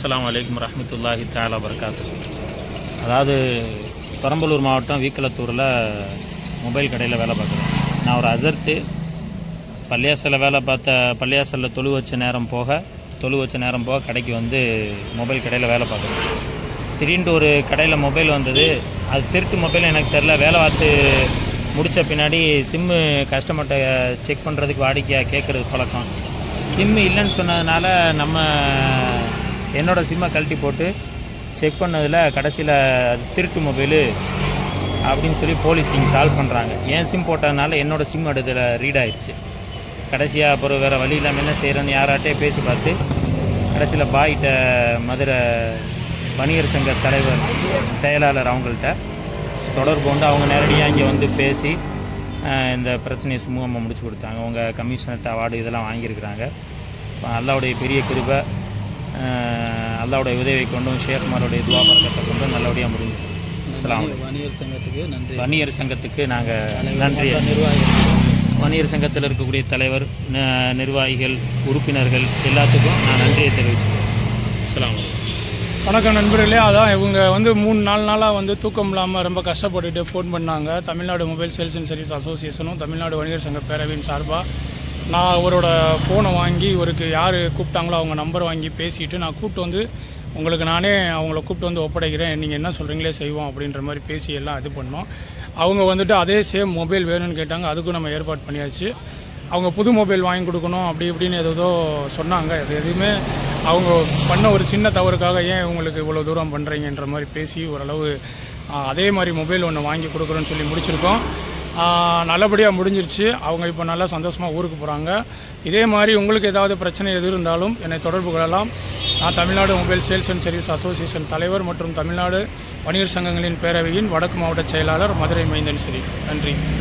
அஸ்ஸலாமு அலைக்கும் ரஹ்மத்துல்லாஹி தாலா வபரகாத்து அதாவது பெரம்பலூர் மாவட்டம் வீக்கலத்தூரில் மொபைல் கடையில் வேலை பார்க்குறேன் நான் ஒரு அசர்த்து பள்ளியாசலில் வேலை பார்த்த பள்ளியாசலில் தொழு வச்ச நேரம் போக தொழு வச்ச நேரம் போக கடைக்கு வந்து மொபைல் கடையில் வேலை பார்க்குறேன் திடீர்னு ஒரு கடையில் மொபைல் வந்தது அது திருட்டு மொபைல் எனக்கு தெரில வேலை பார்த்து முடித்த பின்னாடி சிம்மு கஸ்டமர்கிட்ட செக் பண்ணுறதுக்கு வாடிக்கையாக கேட்குறது பழக்கம் சிம்மு இல்லைன்னு சொன்னதுனால நம்ம என்னோடய சிம்மை கழட்டி போட்டு செக் பண்ணதில் கடைசியில் அது திருட்டு மொபைலு அப்படின்னு சொல்லி போலீஸ் இங்கே கால் பண்ணுறாங்க என் சிம் போட்டதுனால என்னோடய சிம் எடுத்துல ரீட் ஆயிடுச்சு கடைசியாக அப்புறம் வேறு வழி இல்லாமல் என்ன செய்கிறேன்னு யாராட்டே பேசி பார்த்து கடைசியில் பாய்கிட்ட மதுரை வணிகர் சங்க தலைவர் செயலாளர் அவங்கள்ட்ட தொடர்பு கொண்டு அவங்க நேரடியாக இங்கே வந்து பேசி அஹ், இந்த பிரச்சனையை சுமூகமாக முடிச்சு கொடுத்தாங்க அவங்க கமிஷனர்ட் அவார்டு இதெல்லாம் வாங்கியிருக்கிறாங்க இப்போ அல்லாவுடைய பெரிய கிருபை அஹ், அல்லாவுடைய உதவியை கொண்டும் ஷேக்மாரோடைய துவா பறக்கத்தை கொண்டும் நல்லபடியாக முடிஞ்சு அஸ்ஸலாமு அலைக்கும். வணிகர் சங்கத்துக்கு நன்றி வன்னியர் சங்கத்துக்கு நாங்கள் நன்றி நிர்வாகிகள் வன்னியர் சங்கத்தில் இருக்கக்கூடிய தலைவர் ந- நிர்வாகிகள் உறுப்பினர்கள் எல்லாத்துக்கும் நான் நன்றியை தெரிவிச்சுக்கிறேன் அஸ்ஸலாமு அலைக்கும். வணக்கம் நண்பர்களே அதான் இவங்க வந்து மூணு நாலு நாளாக வந்து தூக்கம் இல்லாமல் ரொம்ப கஷ்டப்பட்டுட்டு ஃபோன் பண்ணாங்க Tamil Nadu mobile sales and service அசோசியேஷனும் தமிழ்நாடு வணிகர் சங்க பேரவையின் சார்பாக நான் அவரோட ஃபோனை வாங்கி இவருக்கு யார் கூப்பிட்டாங்களோ அவங்க நம்பர் வாங்கி பேசிட்டு நான் கூப்பிட்டு வந்து உங்களுக்கு நானே அவங்கள கூப்பிட்டு வந்து ஒப்படைக்கிறேன் நீங்கள் என்ன சொல்கிறீங்களே செய்வோம் அப்படின்ற மாதிரி பேசி எல்லாம் இது பண்ணோம் அவங்க வந்துட்டு அதே சேம் மொபைல் வேணும்னு கேட்டாங்க அதுக்கும் நம்ம ஏற்பாடு பண்ணியாச்சு அவங்க புது மொபைல் வாங்கி கொடுக்கணும் அப்படி இப்படின்னு ஏதோ சொன்னாங்க அது எதுவுமே அவங்க பண்ண ஒரு சின்ன தவறுக்காக ஏன் உங்களுக்கு இவ்வளோ தூரம் பண்ணுறீங்கன்ற மாதிரி பேசி ஓரளவு ஆ, அதே மாதிரி மொபைல் ஒன்று வாங்கி கொடுக்குறோன்னு சொல்லி முடிச்சிருக்கோம் நல்லபடியாக முடிஞ்சிருச்சு அவங்க இப்போ நல்லா சந்தோஷமாக ஊருக்கு போகிறாங்க இதே மாதிரி உங்களுக்கு ஏதாவது பிரச்சனை எது இருந்தாலும் என்னை தொடர்பு கொள்ளலாம் நான் Tamil Nadu mobile sales and service association தலைவர் மற்றும் தமிழ்நாடு வணிகர் சங்கங்களின் பேரவையின் வடக்கு மாவட்ட செயலாளர் மதுரை மைந்தன் ஸ்ரீ நன்றி